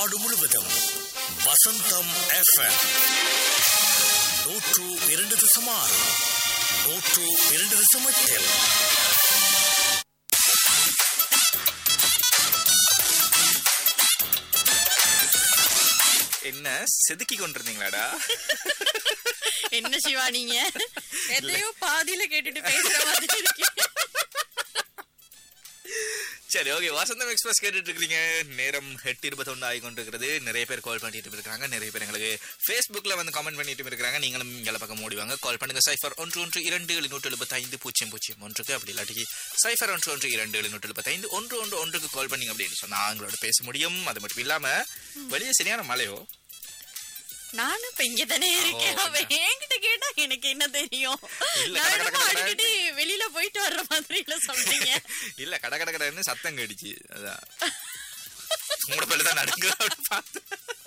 நாடு முழுவதும் வசந்தம் எஃப்எம் நூற்று இரண்டு தசம் ஆறு நூற்று இரண்டு தசம் எட்டில் என்ன செதுக்கி கொண்டிருந்தீங்களாடா என்ன சிவா நீங்க எதையோ பாதியில கேட்டுட்டு பேசுற மாதிரி இருக்கீங்க சரி ஓகே வசந்தம் எக்ஸ்பிரஸ் கேட்டுட்டு இருக்கீங்க நேரம் எட்டு இருபத்தொன்னு ஆகி கொண்டிருக்கிறது நிறைய பேர் கால் பண்ணிட்டு இருக்காங்க நிறைய பேர் எங்களுக்கு ஃபேஸ்புக்ல வந்து கமெண்ட் பண்ணிட்டு இருக்காங்க நீங்களும் எங்களை பக்கம் ஓடிவாங்க கால் பண்ணுங்க சைஃபர் ஒன்று ஒன்று இரண்டு எழுநூற்று எழுபத்தைந்து பூஜ்ஜியம் பூஜ்ஜியம் ஒன்றுக்கு அப்படி இல்லாட்டி சைஃபர் ஒன்று ஒன்று இரண்டு எழுநூற்று எழுபத்தைந்து ஒன்று ஒன்று ஒன்றுக்கு கால் பண்ணீங்க அப்படின்னு சொன்னா எங்களோட பேச முடியும் அது மட்டும் இல்லாம வெளியே சரியான மழையோ நானும் இப்ப இங்க தானே இருக்கேன் ஓ, அவன் என்கிட்ட கேட்டா எனக்கு என்ன தெரியும் இல்ல, நான் கட, கட, என்னமோ கட, கட. அடிக்கடி வெளியில போயிட்டு வர்ற மாதிரி இல்ல சொல்றீங்க இல்ல கட கட கடன்னு சத்தம் கடிச்சு அதான் உங்களோட பல்லு தான் நடுங்க அப்படின்னு பார்த்து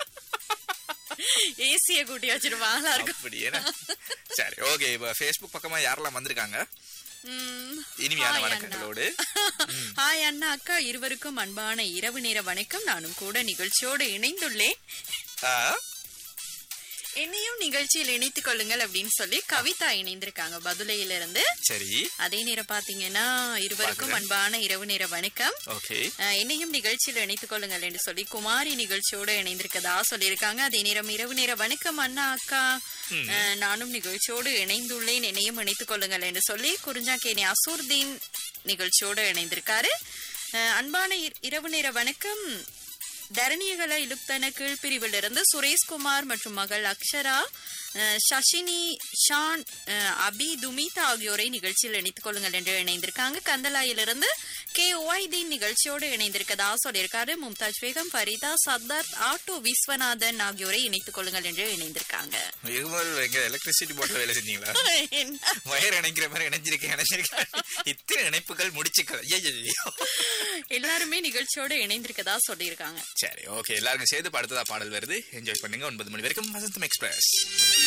ஏசிய கூட்டி வச்சிருவாங்களா இருக்கும் அப்படி என்ன சரி ஓகே இப்ப ஃபேஸ்புக் பக்கமா யாரெல்லாம் வந்திருக்காங்க ம். இனிமையான Hi, வணக்கங்களோடு ஹாய் அண்ணா அக்கா இருவருக்கும் அன்பான இரவு நேர வணக்கம் நானும் கூட நிகழ்ச்சியோடு இணைந்துள்ளேன் ஆ, என்னையும் நிகழ்ச்சியில் இணைத்துக் கொள்ளுங்கள் அப்படின்னு சொல்லி கவிதா இணைந்திருக்காங்க பதுளையில இருந்து சரி அதே நேரம் பாத்தீங்கன்னா இருவருக்கும் பார்க்கிறேன். அன்பான இரவு நேர வணக்கம் ஓகே அஹ், என்னையும் நிகழ்ச்சியில் இணைத்துக் கொள்ளுங்கள் என்று சொல்லி குமாரி நிகழ்ச்சியோடு இணைந்திருக்கதா சொல்லியிருக்காங்க அதே நேரம் இரவு நேர வணக்கம் அண்ணா அக்கா அஹ், நானும் நிகழ்ச்சியோடு இணைந்துள்ளேன் என்னையும் இணைத்துக் கொள்ளுங்கள் என்று சொல்லி குறிஞ்சாக்கேணி அசூர்தீன் நிகழ்ச்சியோடு இணைந்திருக்காரு அஹ், அன்பான இர- இரவு நேர வணக்கம் தரணியகல இலுப்தன கீழ்பிரிவிலிருந்து சுரேஷ்குமார் மற்றும் மகள் அக்ஷரா அஹ், சஷினி ஷான் அஹ், அபி துமிதா ஆகியோரை நிகழ்ச்சியில் இணைத்துக் கொள்ளுங்கள் என்று இணைந்திருக்காங்க கந்தலாயிலிருந்து கே ஒய்தீன் நிகழ்ச்சியோடு இணைந்திருக்கதா சொல்லியிருக்காரு மும்தாஜ் பேகம் ஃபரிதா சர்தார் ஆட்டோ விஸ்வநாதன் ஆகியோரை இணைத்துக் கொள்ளுங்கள் என்று இணைந்திருக்காங்க இருமல் எங்க எலக்ட்ரிசிட்டி போர்ட்ல வேலை செஞ்சீங்களா என்ன? வயர் இணைக்கிற மாதிரி இணைஞ்சிருக்கேன் இணைஞ்சிருக்கேன் இத்தனை இணைப்புகள் முடிச்சுக்கள் ஐயையையோ. எல்லாருமே நிகழ்ச்சியோடு இணைந்திருக்கதா சொல்லியிருக்காங்க சரி ஓகே எல்லாருக்கும் சேர்த்து அடுத்ததா பாடல் வருது என்ஜாய் பண்ணுங்க ஒன்பது மணி வரைக்கும் வசந்தம் எக்ஸ்பிரஸ்